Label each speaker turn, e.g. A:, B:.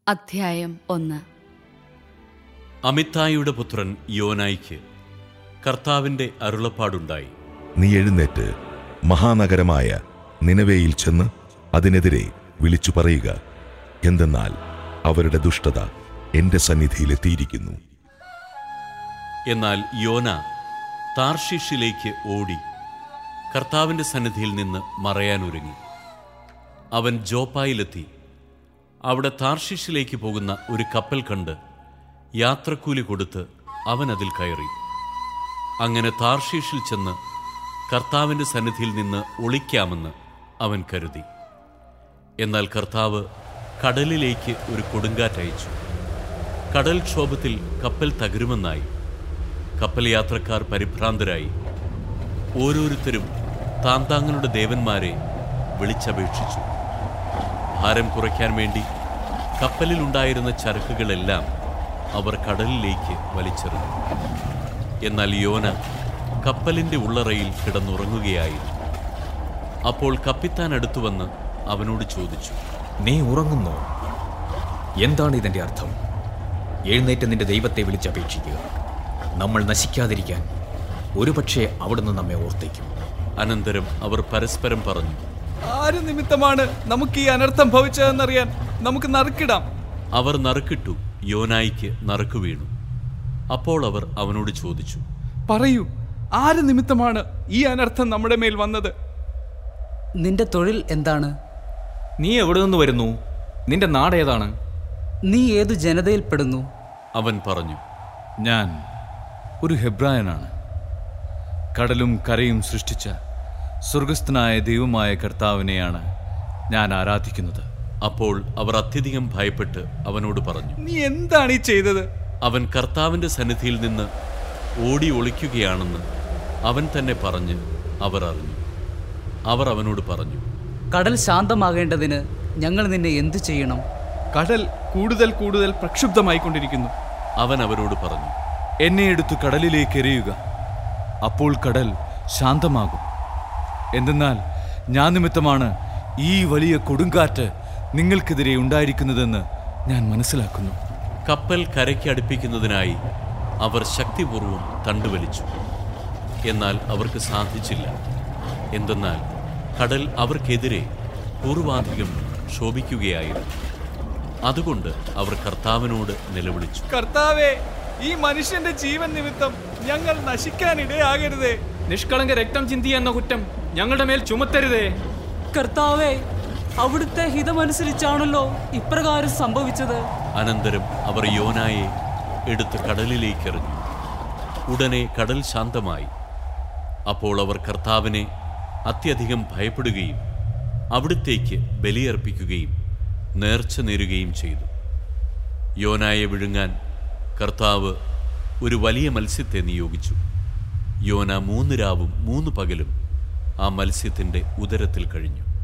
A: അധ്യായം ഒന്ന്
B: അമിത്തായിയുടെ പുത്രൻ യോനായിക്ക് കർത്താവിന്റെ അരുളപ്പാടുണ്ടായി
C: നീ എഴുന്നേറ്റ് മഹാനഗരമായ നിനവേയിൽ ചെന്ന് അതിനെതിരെ വിളിച്ചു പറയുക എന്തെന്നാൽ അവരുടെ ദുഷ്ടത എന്റെ സന്നിധിയിലെത്തിയിരിക്കുന്നു
B: എന്നാൽ യോന താർഷിഷിലേക്ക് ഓടി കർത്താവിന്റെ സന്നിധിയിൽ നിന്ന് മറയാനൊരുങ്ങി അവൻ ജോപ്പായിലെത്തി അവിടെ താർഷിഷിലേക്ക് പോകുന്ന ഒരു കപ്പൽ കണ്ട് യാത്രക്കൂലി കൊടുത്ത് അവൻ അതിൽ കയറി അങ്ങനെ താർഷീഷിൽ ചെന്ന് കർത്താവിന്റെ സന്നിധിയിൽ നിന്ന് ഒളിക്കാമെന്ന് അവൻ കരുതി എന്നാൽ കർത്താവ് കടലിലേക്ക് ഒരു കൊടുങ്കാറ്റയച്ചു കടൽക്ഷോഭത്തിൽ കപ്പൽ തകരുമെന്നായി കപ്പൽ യാത്രക്കാർ പരിഭ്രാന്തരായി ഓരോരുത്തരും താന്താങ്ങളുടെ ദേവന്മാരെ വിളിച്ചപേക്ഷിച്ചു ഭാരം കുറയ്ക്കാൻ വേണ്ടി കപ്പലിലുണ്ടായിരുന്ന ചരക്കുകളെല്ലാം അവർ കടലിലേക്ക് വലിച്ചെറിഞ്ഞു എന്നാൽ യോന കപ്പലിന്റെ ഉള്ളറയിൽ കിടന്നുറങ്ങുകയായിരുന്നു അപ്പോൾ കപ്പിത്താൻ അടുത്തു വന്ന് അവനോട് ചോദിച്ചു
D: നീ ഉറങ്ങുന്നോ എന്താണ് ഇതിന്റെ അർത്ഥം എഴുന്നേറ്റ് നിന്റെ ദൈവത്തെ വിളിച്ചപേക്ഷിക്കുക നമ്മൾ നശിക്കാതിരിക്കാൻ ഒരുപക്ഷെ അവിടുന്ന് നമ്മെ ഓർത്തേക്കും
B: അനന്തരം അവർ പരസ്പരം പറഞ്ഞു
E: ആര് നിമിത്തമാണ് നമുക്ക് ഈ അനർത്ഥം ഭവിച്ചതെന്നറിയാൻ നമുക്ക് നറുക്കിടാം
B: അവർ നറുക്കിട്ടു യോനായിക്ക് നറുക്കു വീണു അപ്പോൾ അവർ അവനോട് ചോദിച്ചു
E: പറയൂ ആര് നിമിത്തമാണ് ഈ അനർത്ഥം നമ്മുടെ മേൽ വന്നത്
F: നിന്റെ തൊഴിൽ എന്താണ്
D: നീ എവിടെ നിന്ന് വരുന്നു നിന്റെ നാട് ഏതാണ്
F: നീ ഏതു ജനതയിൽപ്പെടുന്നു
B: അവൻ പറഞ്ഞു
G: ഞാൻ ഒരു ഹെബ്രായനാണ് കടലും കരയും സൃഷ്ടിച്ച സ്വർഗസ്ഥനായ ദൈവമായ കർത്താവിനെയാണ് ഞാൻ ആരാധിക്കുന്നത്
B: അപ്പോൾ അവർ അത്യധികം ഭയപ്പെട്ട് അവനോട് പറഞ്ഞു
E: നീ എന്താണ് ഈ ചെയ്തത്
B: അവൻ കർത്താവിന്റെ സന്നിധിയിൽ നിന്ന് ഓടി ഒളിക്കുകയാണെന്ന് അവൻ തന്നെ പറഞ്ഞ് അവർ അറിഞ്ഞു അവർ അവനോട് പറഞ്ഞു
F: കടൽ ശാന്തമാകേണ്ടതിന് ഞങ്ങൾ നിന്നെ എന്തു ചെയ്യണം
E: കടൽ കൂടുതൽ കൂടുതൽ പ്രക്ഷുബ്ധമായിക്കൊണ്ടിരിക്കുന്നു
B: അവൻ അവരോട് പറഞ്ഞു
G: എന്നെ എടുത്തു കടലിലേക്ക് എറിയുക അപ്പോൾ കടൽ ശാന്തമാകും എന്തെന്നാൽ ഞാൻ നിമിത്തമാണ് ഈ വലിയ കൊടുങ്കാറ്റ് നിങ്ങൾക്കെതിരെ ഉണ്ടായിരിക്കുന്നതെന്ന് ഞാൻ മനസ്സിലാക്കുന്നു
B: കപ്പൽ കരയ്ക്ക് അടുപ്പിക്കുന്നതിനായി അവർ ശക്തിപൂർവം തണ്ടുവലിച്ചു എന്നാൽ അവർക്ക് സാധിച്ചില്ല എന്തെന്നാൽ കടൽ അവർക്കെതിരെ പൂർവാധികം ശോഭിക്കുകയായിരുന്നു അതുകൊണ്ട് അവർ കർത്താവിനോട് നിലവിളിച്ചു
E: കർത്താവേ ഈ മനുഷ്യന്റെ ജീവൻ നിമിത്തം ഞങ്ങൾ നശിക്കാനിടയാകരുതേ
D: നിഷ്കളങ്ക രക്തം ചിന്തി എന്ന കുറ്റം ഞങ്ങളുടെ മേൽ ചുമത്തരുതേ
F: കർത്താവേ അവിടുത്തെ ഹിതമനുസരിച്ചാണല്ലോ ഇപ്രകാരം സംഭവിച്ചത്
B: അനന്തരം അവർ യോനായെ എടുത്ത് കടലിലേക്കെറിഞ്ഞു ഉടനെ കടൽ ശാന്തമായി അപ്പോൾ അവർ കർത്താവിനെ അത്യധികം ഭയപ്പെടുകയും അവിടുത്തേക്ക് ബലിയർപ്പിക്കുകയും നേർച്ച നേരുകയും ചെയ്തു യോനായെ വിഴുങ്ങാൻ കർത്താവ് ഒരു വലിയ മത്സ്യത്തെ നിയോഗിച്ചു യോന മൂന്ന് രാവും മൂന്ന് പകലും ആ മത്സ്യത്തിൻ്റെ ഉദരത്തിൽ കഴിഞ്ഞു